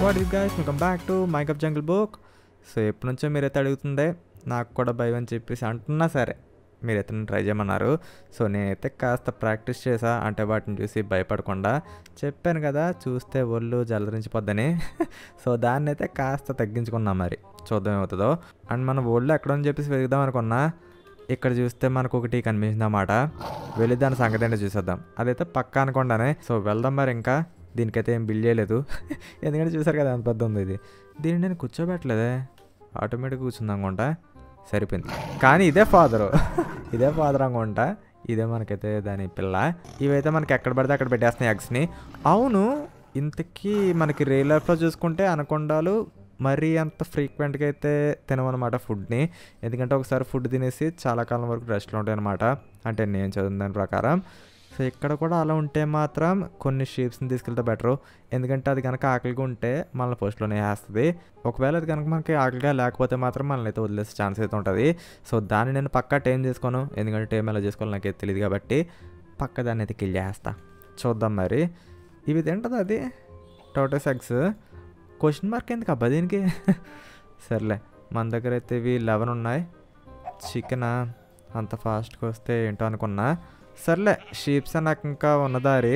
What is guys welcome back to my cup jungle book so ఎప్పటి నుంచో మీరైతే అడుగుతుందే నాకు కూడా భయం అని చెప్పేసి అంటున్నా సరే మీరైతే నన్ను ట్రై చేయమన్నారు సో నేనైతే కాస్త ప్రాక్టీస్ చేసా అంటే వాటిని చూసి భయపడకుండా చెప్పాను కదా చూస్తే ఒళ్ళు జలరించిపోద్దని సో దాన్ని అయితే కాస్త తగ్గించుకున్నా మరి చూద్దాం ఏమవుతుందో అండ్ మన ఒళ్ళు ఎక్కడ అని చెప్పేసి వెతుకుదాం అనుకున్నా ఇక్కడ చూస్తే మనకు ఒకటి కనిపించింది అన్నమాట వెళ్ళి దాని సంగతి ఏంటో చూసేద్దాం అదైతే పక్కా అనుకుండానే సో వెళ్దాం మరి ఇంకా దీనికైతే ఏం బిల్ చేయలేదు ఎందుకంటే చూసారు కదా అంత పెద్ద ఉంది ఇది దీన్ని నేను కూర్చోబెట్టలేదే ఆటోమేటిక్గా కూర్చుంది అనుకుంటా సరిపోయింది కానీ ఇదే ఫాదరు ఇదే ఫాదర్ అనుకుంటా ఇదే మనకైతే దాని పిల్ల ఇవైతే మనకి ఎక్కడ పడితే అక్కడ పెట్టేస్తున్నాయి ఎగ్స్ని అవును ఇంతకీ మనకి రియల్ లైఫ్లో చూసుకుంటే అనకొండాలు మరీ అంత ఫ్రీక్వెంట్గా అయితే తినమన్నమాట ఫుడ్ని ఎందుకంటే ఒకసారి ఫుడ్ తినేసి చాలా కాలం వరకు రెస్ట్లో ఉంటాయి అనమాట అంటే నేను చదివిన దాని ప్రకారం సో ఇక్కడ కూడా అలా ఉంటే మాత్రం కొన్ని షీప్స్ని తీసుకెళ్తే బెటరు ఎందుకంటే అది కనుక ఆకలిగా ఉంటే మనల్ని ఫస్ట్లోనే వేస్తుంది ఒకవేళ అది కనుక మనకి ఆకలిగా లేకపోతే మాత్రం మనల్ని అయితే వదిలేసే ఛాన్స్ అయితే ఉంటుంది సో దాన్ని నేను పక్కా టైం చేసుకోను ఎందుకంటే టైం ఎలా చేసుకోవాలి నాకైతే తెలియదు కాబట్టి పక్క దాన్ని అయితే కిల్ చేస్తా చూద్దాం మరి ఇవి తింటుంది అది టోటస్ ఎగ్స్ క్వశ్చన్ మార్క్ ఎందుకు అబ్బా దీనికి సర్లే మన దగ్గర అయితే ఇవి లెవెన్ ఉన్నాయి చికెన్ అంత ఫాస్ట్గా వస్తే ఏంటో అనుకున్నా సర్లే షీప్స్ నాకు ఇంకా ఉన్నదారి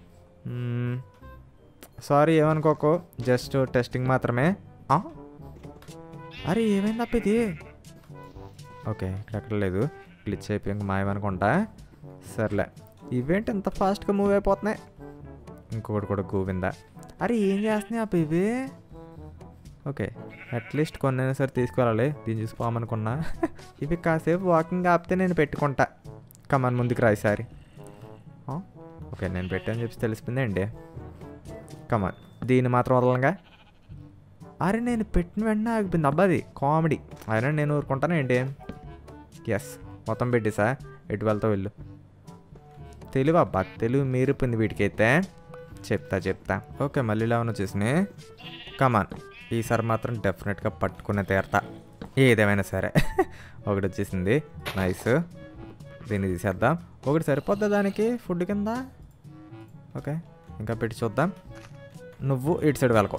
సారీ ఏమనుకోకు జస్ట్ టెస్టింగ్ మాత్రమే ఆ? అరే ఏమైంది అప్ప ఇది ఓకే ఇక్కడ లేదు గ్లిచ్ అయిపోయి ఇంక మాయమనుకుంటా సర్లే ఇవేంటి ఇంత ఫాస్ట్గా మూవ్ అయిపోతున్నాయి ఇంకొకటి కూడా గోవిందా అరే ఏం చేస్తున్నాయి అప్ప ఇవి ఓకే అట్లీస్ట్ కొన్నైనా సరే తీసుకురాలి దీన్ని చూసుకోమనుకున్నా ఇవి కాసేపు వాకింగ్ ఆపితే నేను పెట్టుకుంటా కమాన్ ముందుకు రా ఈసారి ఆ? ఓకే నేను పెట్టాను చెప్పి తెలిసిందే అండి కమాన్ దీన్ని మాత్రం వదలంగా అరే నేను పెట్టిన వెంటనే ఆగిపోయింది అబ్బాది కామెడీ అయినా నేను ఊరుకుంటాను ఏంటి ఎస్ మొత్తం పెట్టేసా ఎటు వెళ్తావు వెళ్ళు తెలుగు అబ్బా తెలుగు మీరిపోయింది వీటికైతే చెప్తా చెప్తా ఓకే మళ్ళీ లెవెన్ వచ్చేసినాయి కమాన్ ఈసారి మాత్రం డెఫినెట్గా పట్టుకునే తీరతా ఏదేమైనా సరే ఒకటి వచ్చేసింది నైస్ దీన్ని తీసేద్దాం ఒకటి సరిపోద్దా దానికి ఫుడ్ కింద ఓకే ఇంకా పెట్టి చూద్దాం నువ్వు ఇటు సైడ్ వెళ్ళకో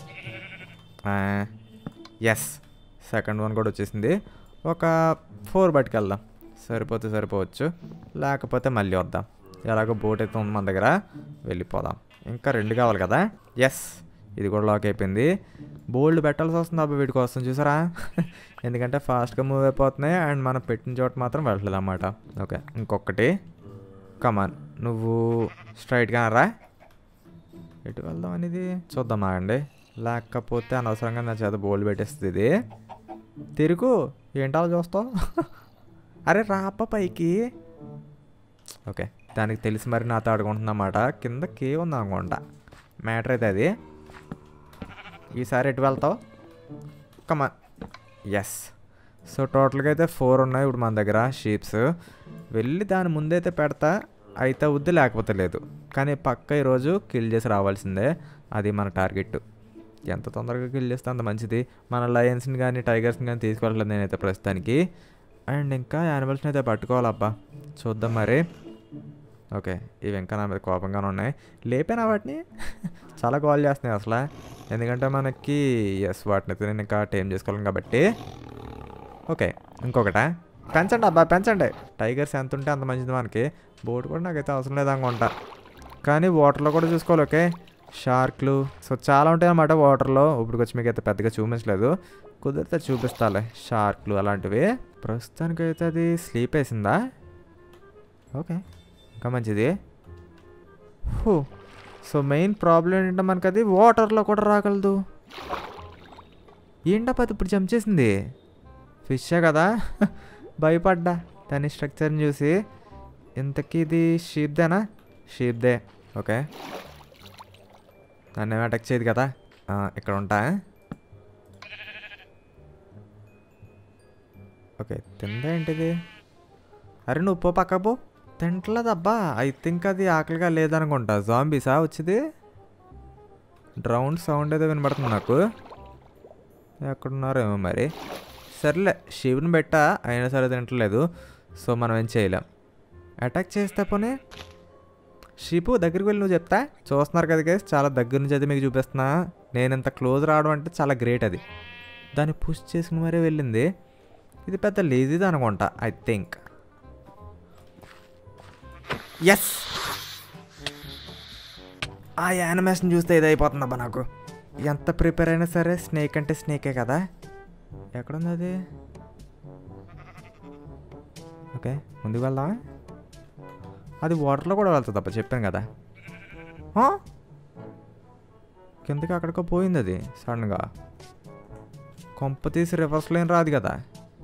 ఎస్ సెకండ్ వన్ కూడా వచ్చేసింది ఒక ఫోర్ బయటకు వెళ్దాం సరిపోతే సరిపోవచ్చు లేకపోతే మళ్ళీ వద్దాం ఎలాగో బోట్ అయితే ఉంది మన దగ్గర వెళ్ళిపోదాం ఇంకా రెండు కావాలి కదా ఎస్ ఇది కూడా లాక్ అయిపోయింది బోల్డ్ పెట్టాల్సి వస్తుంది అబ్బా వీటి కోసం చూసారా ఎందుకంటే ఫాస్ట్గా మూవ్ అయిపోతున్నాయి అండ్ మనం పెట్టిన చోట మాత్రం వెళ్ళలేదు అన్నమాట ఓకే ఇంకొకటి కమాన్ నువ్వు స్ట్రైట్గా రా ఎటు వెళ్దాం అనేది చూద్దామా అండి లేకపోతే అనవసరంగా నా చేత బోల్డ్ పెట్టేస్తుంది ఇది తిరుగు ఏంటో చూస్తావు అరే రాప పైకి ఓకే దానికి తెలిసి మరి నాతో ఆడుకుంటుందన్నమాట కింద కే ఉంది అనుకుంటా మ్యాటర్ అయితే అది ఈసారి ఎటు వెళ్తావు కమా ఎస్ సో టోటల్గా అయితే ఫోర్ ఉన్నాయి ఇప్పుడు మన దగ్గర షీప్స్ వెళ్ళి దాని ముందైతే పెడతా అయితే వద్దు లేకపోతే లేదు కానీ పక్క ఈరోజు కిల్ చేసి రావాల్సిందే అది మన టార్గెట్ ఎంత తొందరగా కిల్ చేస్తే అంత మంచిది మన లయన్స్ని కానీ టైగర్స్ని కానీ తీసుకోవట్లేదు నేనైతే ప్రస్తుతానికి అండ్ ఇంకా యానిమల్స్ని అయితే పట్టుకోవాలబ్బా చూద్దాం మరి ఓకే ఇవి ఇంకా నా మీద కోపంగానే ఉన్నాయి లేపానా వాటిని చాలా కాల్ చేస్తున్నాయి అసలు ఎందుకంటే మనకి ఎస్ వాటిని అయితే నేను ఇంకా టైం చేసుకోలేను కాబట్టి ఓకే ఇంకొకటా పెంచండి అబ్బా పెంచండి టైగర్స్ ఎంత ఉంటే అంత మంచిది మనకి బోట్ కూడా నాకైతే అవసరం లేదు అనుకుంటా కానీ వాటర్లో కూడా చూసుకోవాలి ఓకే షార్క్లు సో చాలా ఉంటాయి అన్నమాట వాటర్లో ఇప్పుడు వచ్చి మీకు అయితే పెద్దగా చూపించలేదు కుదిరితే చూపిస్తాలే షార్క్లు అలాంటివి ప్రస్తుతానికైతే అది స్లీప్ వేసిందా ఓకే ఇంకా మంచిది హూ సో మెయిన్ ప్రాబ్లం ఏంటంటే మనకి అది వాటర్లో కూడా రాగలదు ఏంటప్ప అది ఇప్పుడు జంప్ చేసింది ఫిషే కదా భయపడ్డా దాని స్ట్రక్చర్ని చూసి ఇంతకీ ఇది షీప్దేనా షీప్దే ఓకే నన్ను ఏమి అటాక్ చేయదు కదా ఆ, ఇక్కడ ఉంటా ఓకే తిందా ఏంటిది అరే నువ్వు పో పక్క పో తింటలేదబ్బా ఐ థింక్ అది ఆకలిగా లేదనుకుంటా జాంబీసా వచ్చింది డ్రౌండ్ సౌండ్ ఏదో వినబడుతుంది నాకు ఎక్కడున్నారేమో మరి సర్లే శివుని బెట్ట అయినా సరే తింటలేదు సో మనం ఏం చేయలేం అటాక్ చేస్తే పోనీ షీపు దగ్గరికి వెళ్ళి నువ్వు చెప్తా చూస్తున్నారు కదా గైస్ చాలా దగ్గర నుంచి అయితే మీకు చూపిస్తున్నా నేను ఇంత క్లోజ్ రావడం అంటే చాలా గ్రేట్ అది దాన్ని పుష్ చేసుకుని మరీ వెళ్ళింది ఇది పెద్ద లేజీది అనుకుంటా ఐ థింక్ ఎస్ ఆ యానిమేషన్ చూస్తే ఇది అయిపోతుందబ్బా నాకు ఎంత ప్రిపేర్ అయినా సరే స్నేక్ అంటే స్నేకే కదా ఎక్కడుంది అది ఓకే ముందుకు వెళ్దామా అది వాటర్లో కూడా వెళ్తుంది అబ్బా చెప్పాను కదా ఆ? కిందకి అక్కడికో పోయింది అది సడన్గా కొంప తీసి రివర్స్లో ఏం రాదు కదా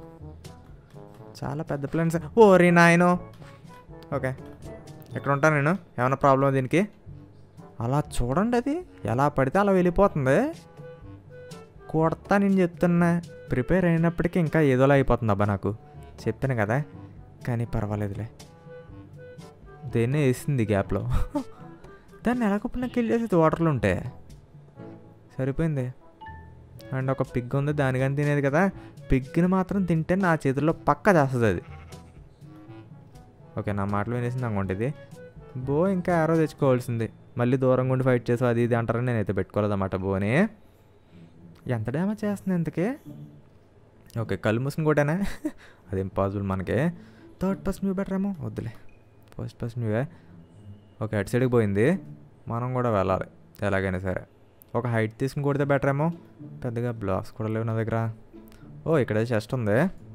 చాలా పెద్ద ప్లాన్స్ ఓరి నాయను ఓకే ఎక్కడ ఉంటాను నేను ఏమైనా ప్రాబ్లం దీనికి అలా చూడండి అది ఎలా పడితే అలా వెళ్ళిపోతుంది కొడతా నేను చెప్తున్నా ప్రిపేర్ అయినప్పటికీ ఇంకా ఏదోలా అయిపోతుంది అబ్బా నాకు చెప్పాను కదా కానీ పర్వాలేదులే దేన్నే వేసింది గ్యాప్లో దాన్ని ఎలాగప్పుడు నాకు కిల్ చేసేది వాటర్లో ఉంటే సరిపోయింది అండ్ ఒక పిగ్ ఉంది దాని కానీ తినేది కదా పిగ్ని మాత్రం తింటే నా చేతుల్లో పక్క చేస్తుంది అది ఓకే నా మాటలు వినేసింది అనుకోండి ఇది బో ఇంకా ఆరో తెచ్చుకోవాల్సింది మళ్ళీ దూరంగా ఉండి ఫైట్ చేసి అది ఇది అంటారని నేనైతే పెట్టుకోలేదన్నమాట బోని ఎంత డ్యామేజ్ చేస్తుంది ఇంతకీ ఓకే కళ్ళు మూసుకుని కొట్టానా అది ఇంపాసిబుల్ మనకి థర్డ్ పర్సన్ వ్యూ బెటర్ ఏమో వద్దులే ఫస్ట్ పర్సన్ వ్యూవే ఓకే అటు సైడ్కి పోయింది మనం కూడా వెళ్ళాలి ఎలాగైనా సరే ఒక హైట్ తీసుకుని కొడితే బెటర్ ఏమో పెద్దగా బ్లాక్స్ కూడా లేవు నా దగ్గర ఓ ఇక్కడ చెస్ట్ ఉంది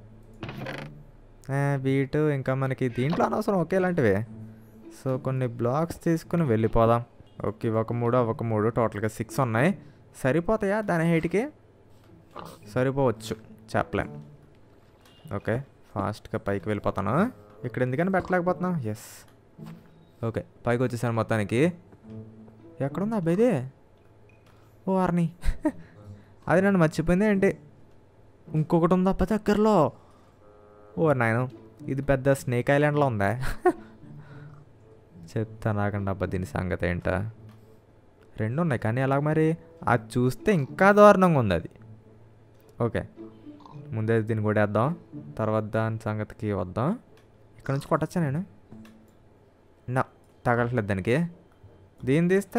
బీట్ ఇంకా మనకి దీంట్లో అనవసరం ఒకేలాంటివే సో కొన్ని బ్లాక్స్ తీసుకుని వెళ్ళిపోదాం ఓకే ఒక మూడు ఒక మూడు టోటల్గా సిక్స్ ఉన్నాయి సరిపోతాయా దాని హైట్కి సరిపోవచ్చు చెప్పలేం ఓకే ఫాస్ట్గా పైకి వెళ్ళిపోతాను ఇక్కడ ఎందుకని పెట్టలేకపోతున్నా ఎస్ ఓకే పైకి వచ్చేసాను మొత్తానికి ఎక్కడుంది అబ్బాయి ఇది ఓ ఆర్ని అది నన్ను మర్చిపోయింది ఏంటి ఇంకొకటి ఉంది అబ్బా దగ్గరలో ఓ నాయన ఇది పెద్ద స్నేక్ ఐలాండ్లో ఉందా చెప్తా నాకండి అబ్బా దీని సంగతి ఏంటో రెండు ఉన్నాయి కానీ అలాగ మరి అది చూస్తే ఇంకా దారుణంగా ఉంది అది ఓకే ముందే దీన్ని కొట్టేద్దాం తర్వాత దాని సంగతికి వద్దాం ఇక్కడ నుంచి కొట్టచ్చా నేను నా తగలట్లేదు దానికి దీన్ని తీస్తే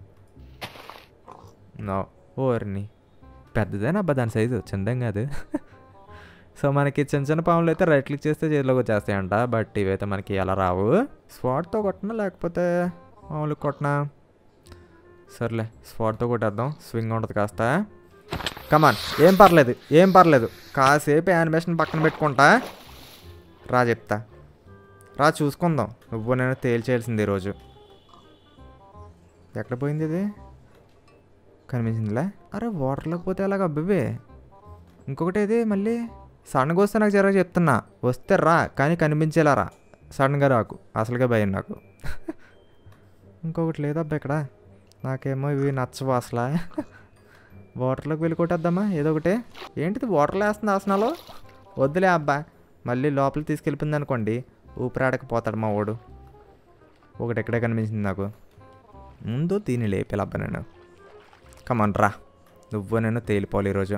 నో ఓర్ని పెద్దదేనా అబ్బా దాని సైజు చిన్నదేం కాదు సో మనకి చిన్న చిన్న పాములు అయితే రైట్ క్లిక్ చేస్తే చేతిలోకి వచ్చేస్తాయంట బట్ ఇవైతే మనకి ఎలా రావు స్వాట్తో కొట్టినా లేకపోతే మామూలుగా కొట్టినా సర్లే స్పాట్తో కొట్టేద్దాం స్వింగ్ ఉంటుంది కాస్త కమాన్ ఏం పర్లేదు ఏం పర్లేదు కాసేపు యానిమేషన్ పక్కన పెట్టుకుంటా రా చెప్తా రా చూసుకుందాం నువ్వు నేను తేల్చేయాల్సింది ఈరోజు ఎక్కడ పోయింది ఇది కనిపించిందిలే అరే వాటర్లోకి పోతే ఎలాగ అబ్బివే ఇంకొకటి ఇది మళ్ళీ సడన్గా వస్తే నాకు జరగ చెప్తున్నా వస్తే రా కానీ కనిపించేలా రా సడన్గా రాకు అసలుగా భయం నాకు ఇంకొకటి లేదబ్బా ఇక్కడ నాకేమో ఇవి నచ్చవు అసలు వాటర్లోకి వెళ్ళి కొట్టేద్దామా ఏదో ఒకటి ఏంటిది వాటర్లో వేస్తుంది ఆసనాలు వద్దులే అబ్బా మళ్ళీ లోపలికి తీసుకెళ్ళిపోయింది అనుకోండి ఊపిరాడకపోతాడు మా ఓడు ఒకటి ఎక్కడే కనిపించింది నాకు ముందు దీన్ని లేపేలబ్బా నేను కమాన్ రా నువ్వు నేను తేలిపోవాలి ఈరోజు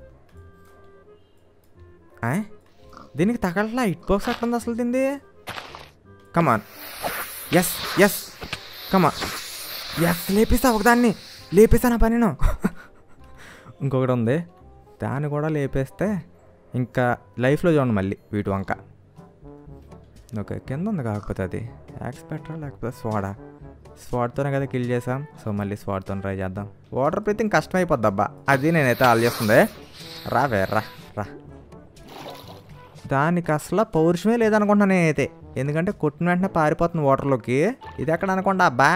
ఆ? దీనికి తగలట్లా హిట్ బాక్స్ అట్లా ఉంది అసలు తింది come on yes yes come on yes లేపిస్తా ఒకదాన్ని లేపేస్తాను పని నేను ఇంకొకటి ఉంది దాన్ని కూడా లేపేస్తే ఇంకా లైఫ్లో చూడండి మళ్ళీ వీటి వంక ఓకే కింద ఉంది కాకపోతే అది యాక్స్ పెట్టరా లేకపోతే స్వాడా స్వాడ్తోనే కదా కిల్ చేసాం సో మళ్ళీ స్వాడ్తో ట్రై చేద్దాం వాటర్ బ్రీతింగ్ కష్టం అయిపోద్ది అబ్బా అది నేనైతే ఆల్ చేస్తుంది రావే రా రా దానికి అసలు పౌరుషమే లేదనుకుంటున్నాను నేనైతే ఎందుకంటే కొట్టిన వెంటనే పారిపోతుంది వాటర్లోకి ఇది ఎక్కడ అనుకోండి అబ్బా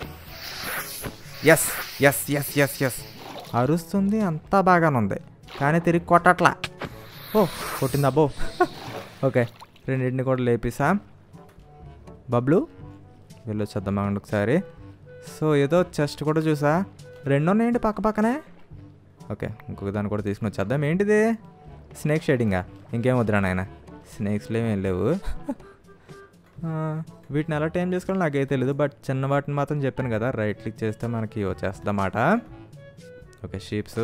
ఎస్ ఎస్ ఎస్ ఎస్ ఎస్ అరుస్తుంది అంతా బాగానే ఉంది కానీ తిరిగి కొట్టట్లా ఓ కొట్టింది అబ్బో ఓకే రెండింటిని కూడా లేపిసాం బబ్లు వెళ్ళొచ్చేద్దాం అండి ఒకసారి సో ఏదో చెస్ట్ కూడా చూసా రెండు ఉన్నాయండి పక్క పక్కనే ఓకే ఇంకొక దాన్ని కూడా తీసుకుని వచ్చేద్దాం ఏంటిది స్నేక్ షేడింగా ఇంకేం వద్దురా నాయన స్నేక్స్లో ఏమేం లేవు ఆ, వీటిని ఎలా టైం చేసుకోవాలో నాకైతే తెలియదు బట్ చిన్న వాటిని మాత్రం చెప్పాను కదా రైట్ క్లిక్ చేస్తే మనకి వచ్చేస్తుందన్నమాట ఓకే షీప్స్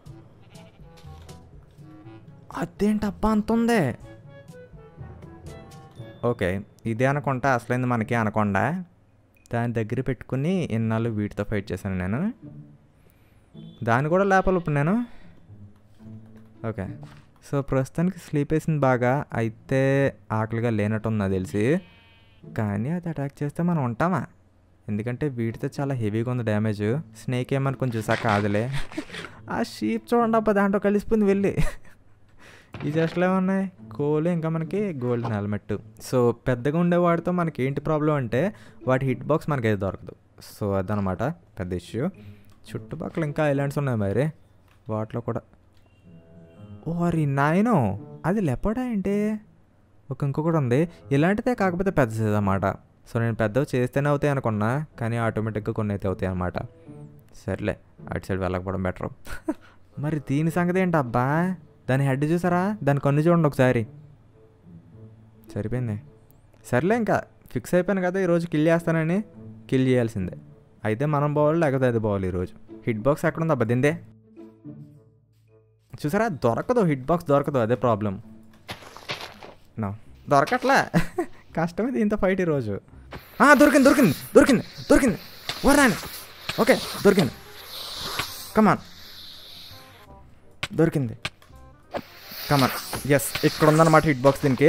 అదేంటప్పా అంత ఉంది ఓకే ఇదే అనుకుంటా అసలైంది మనకి అనకుండా దాని దగ్గర పెట్టుకుని ఇన్నాళ్ళు వీటితో ఫైట్ చేశాను నేను దాన్ని కూడా లేపాలి ఇప్పుడు నేను ఓకే సో ప్రస్తుతానికి స్లీప్ వేసింది బాగా అయితే ఆకలిగా లేనట్టుంది నాకు తెలిసి కానీ అది అటాక్ చేస్తే మనం ఉంటామా ఎందుకంటే వీటితో చాలా హెవీగా ఉంది డ్యామేజ్ స్నేక్ ఏమనుకుని చూసా కాదులే ఆ షీప్ చూడండి అబ్బా దాంట్లో కలిసిపోయింది వెళ్ళి ఈ జస్ట్లో ఏమన్నాయి కోలు ఇంకా మనకి గోల్డెన్ హెల్మెట్ సో పెద్దగా ఉండే వాటితో మనకి ఏంటి ప్రాబ్లం అంటే వాటి హిట్ బాక్స్ మనకి అయితే దొరకదు సో అదనమాట పెద్ద ఇష్యూ చుట్టుపక్కల ఇంకా ఐలాండ్స్ ఉన్నాయి మరి వాటిలో కూడా ఓరి నాయనో అది లెపడా ఏంటి ఒక ఇంకొకటి ఉంది ఇలాంటిదే కాకపోతే పెద్ద సైజ్ అన్నమాట సో నేను పెద్దవి చేస్తేనే అవుతాయి అనుకున్నా కానీ ఆటోమేటిక్గా కొన్ని అయితే అవుతాయి అనమాట సర్లే అటు సైడ్ వెళ్ళకపోవడం బెటర్ మరి దీని సంగతి ఏంటి అబ్బా దాని హెడ్ చూసారా దాని కన్ను చూడండి ఒకసారి సరిపోయింది సర్లే ఇంకా ఫిక్స్ అయిపోయాను కదా ఈరోజు కిల్ చేస్తానని కిల్ చేయాల్సిందే అయితే మనం పోవాలి లేకపోతే అది పోవాలి ఈరోజు హిట్ బాక్స్ ఎక్కడ ఉంది అబ్బా దిందే చూసారా దొరకదు హిట్ బాక్స్ దొరకదు అదే ప్రాబ్లం నా దొరకట్లే కష్టమే దీంతో ఫైట్ ఈరోజు ఆ, దొరికింది దొరికింది దొరికింది దొరికింది వరాని ఓకే దొరికింది కమాన్ దొరికింది కమాన్ ఎస్ ఇక్కడ ఉందన్నమాట హిట్ బాక్స్ దీనికి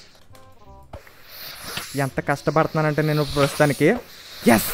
ఎంత కష్టపడుతున్నానంటే నేను ప్రస్తుతానికి ఎస్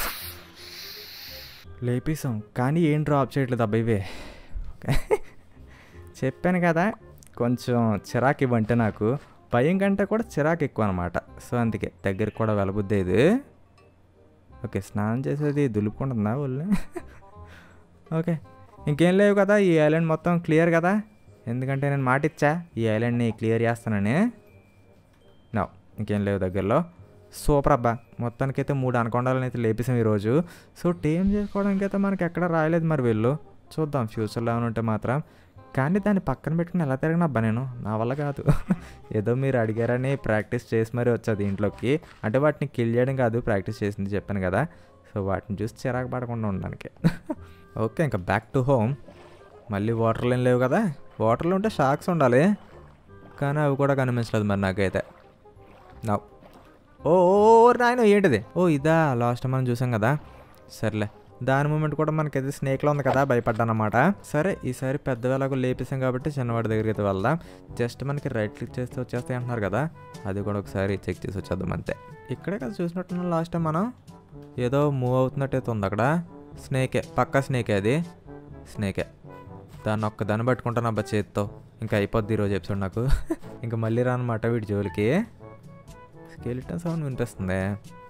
లేపేసాం కానీ ఏం డ్రాప్ చేయట్లేదు అబ్బాయి ఇవే ఓకే చెప్పాను కదా కొంచెం చిరాకు ఇవ్వంటే నాకు భయం కంటే కూడా చిరాకు ఎక్కువ అనమాట సో అందుకే దగ్గరికి కూడా వెళ్ళబుద్ది ఇది ఓకే స్నానం చేసేది దులుపుకుంటుందా వాళ్ళు ఓకే ఇంకేం లేవు కదా ఈ ఐలాండ్ మొత్తం క్లియర్ కదా ఎందుకంటే నేను మాట ఇచ్చా ఈ ఐలాండ్ని క్లియర్ చేస్తానని నా ఇంకేం లేవు దగ్గరలో సూపర్ అబ్బా మొత్తానికైతే మూడు అనకొండాలని అయితే లేపేసాం ఈరోజు సో టేం చేసుకోవడానికి అయితే మనకి ఎక్కడ రాయలేదు మరి వీళ్ళు చూద్దాం ఫ్యూచర్లో ఏమైనా ఉంటే మాత్రం కానీ దాన్ని పక్కన పెట్టుకుని ఎలా తిరగను అబ్బా నేను నా వల్ల కాదు ఏదో మీరు అడిగారని ప్రాక్టీస్ చేసి మరీ వచ్చేది ఇంట్లోకి అంటే వాటిని కిల్ చేయడం కాదు ప్రాక్టీస్ చేసింది చెప్పాను కదా సో వాటిని చూసి చిరాకు పడకుండా ఉండడానికి ఓకే ఇంకా బ్యాక్ టు హోమ్ మళ్ళీ వాటర్లు ఏం లేవు కదా వాటర్లో ఉంటే షాక్స్ ఉండాలి కానీ అవి కూడా కనిపించలేదు మరి నాకైతే నా ఓ ఓ నాయన ఏంటిది ఓ ఇదా లాస్ట్ మనం చూసాం కదా సర్లే దాని మూమెంట్ కూడా మనకైతే స్నేక్లో ఉంది కదా భయపడ్డానమాట సరే ఈసారి పెద్దవేళకు లేపేసాం కాబట్టి చిన్నవాడి దగ్గరికి అయితే వెళ్దాం జస్ట్ మనకి రైట్ క్లిక్ చేస్తే వచ్చేస్తాయి అంటున్నారు కదా అది కూడా ఒకసారి చెక్ చేసి వచ్చేద్దాం అంతే ఇక్కడే కదా చూసినట్టున్నాం లాస్ట్ టైం మనం ఏదో మూవ్ అవుతున్నట్టయితే ఉంది అక్కడ స్నేకే పక్కా స్నేకే అది స్నేకే దాన్ని ఒక్క దాన్ని పట్టుకుంటాను అబ్బా చేతితో ఇంకా అయిపోద్ది ఈరోజు ఎపిసోడ్ నాకు ఇంకా మళ్ళీ రానమాట వీడి జోలికి స్కెలిటన్ సౌండ్ వినిపిస్తుంది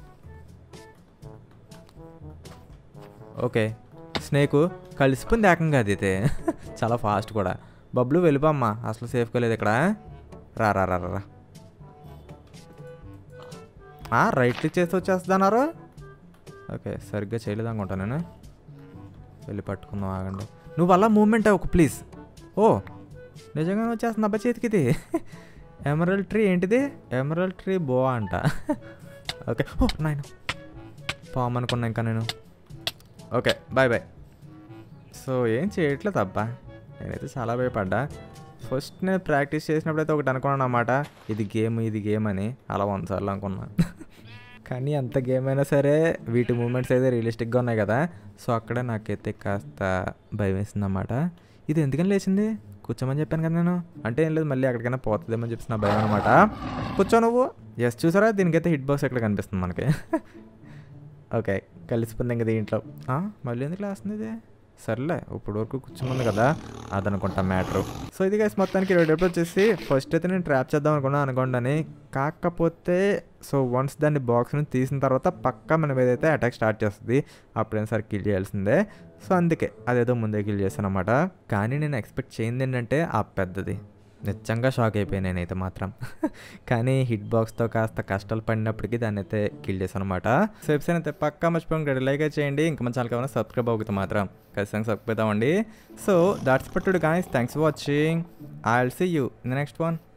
ఓకే స్నేకు కలిసిపోయింది ఏకంగా అది అయితే చాలా ఫాస్ట్ కూడా బబ్లు వెళ్ళిపోమ్మా అసలు సేఫ్గా లేదు ఇక్కడ రా రా రా రా, రా ఆ, రైట్ క్లిక్ చేస్తే వచ్చేస్తున్నారు ఓకే సరిగ్గా చేయలేదు అనుకుంటా నేను వెళ్ళి పట్టుకుందాం ఆగండి నువ్వు అలా మూమెంట్ అవ్వకు ప్లీజ్ ఓ నిజంగానే వచ్చేస్తుంది అబ్బా చేతికి ఇది ఎమరల్ ట్రీ ఏంటిది ఎమరల్ ట్రీ బో అంట ఓకే ఓ నాయన పాము అనుకున్నా ఇంకా నేను ఓకే బాయ్ బాయ్ సో ఏం చేయట్లేదు అబ్బా నేనైతే చాలా భయపడ్డా ఫస్ట్ నేను ప్రాక్టీస్ చేసినప్పుడు అయితే ఒకటి అనుకున్నాను అన్నమాట ఇది గేమ్ ఇది గేమ్ అని అలా వంద సార్లు అనుకున్నా కానీ అంత గేమ్ అయినా సరే వీటి మూమెంట్స్ అయితే రియలిస్టిక్గా ఉన్నాయి కదా సో అక్కడే నాకైతే కాస్త భయం వేసిందన్నమాట ఇది ఎందుకని లేచింది కూర్చోమని చెప్పాను కదా నేను అంటే ఏం లేదు మళ్ళీ అక్కడికైనా పోతుందేమని చెప్పి నా భయం అనమాట కూర్చో నువ్వు ఎస్ చూసారా దీనికైతే హిట్ బాక్స్ ఎక్కడ కనిపిస్తుంది మనకి ఓకే కలిసిపోయింది ఇంకా దీంట్లో ఆ, మళ్ళీ ఎందుకు లేస్తుంది ఇది సర్లే ఇప్పుడు వరకు కూర్చుంది కదా అదనుకుంటా మ్యాటర్ సో ఇది గైస్ మొత్తానికి రెండు వచ్చేసి ఫస్ట్ అయితే నేను ట్రాప్ చేద్దాం అనుకున్నా అనుకోండి కాకపోతే సో వన్స్ దాన్ని బాక్స్ నుంచి తీసిన తర్వాత పక్కా మనం ఏదైతే అటాక్ స్టార్ట్ చేస్తుంది అప్పుడైనా సరే కిల్ చేయాల్సిందే సో అందుకే అదేదో ముందే కిల్ చేశాను అనమాట కానీ నేను ఎక్స్పెక్ట్ చేయింది ఏంటంటే ఆ పెద్దది నిజంగా షాక్ అయిపోయాను నేనైతే మాత్రం కానీ హిట్ బాక్స్తో కాస్త కష్టాలు పడినప్పటికీ దాన్ని అయితే కిల్ చేశాను అనమాట సో ఎపిసోడ్ అయితే పక్కా మర్చిపోయి లైక్ చేయండి ఇంకా మన ఛానల్ కావాలని సబ్స్క్రైబ్ అవుతుంది మాత్రం ఖచ్చితంగా సబ్స్క్రైబ్ అవుతామండి సో దాట్స్ పట్టుడు guys thanks for watching I will see you in the next one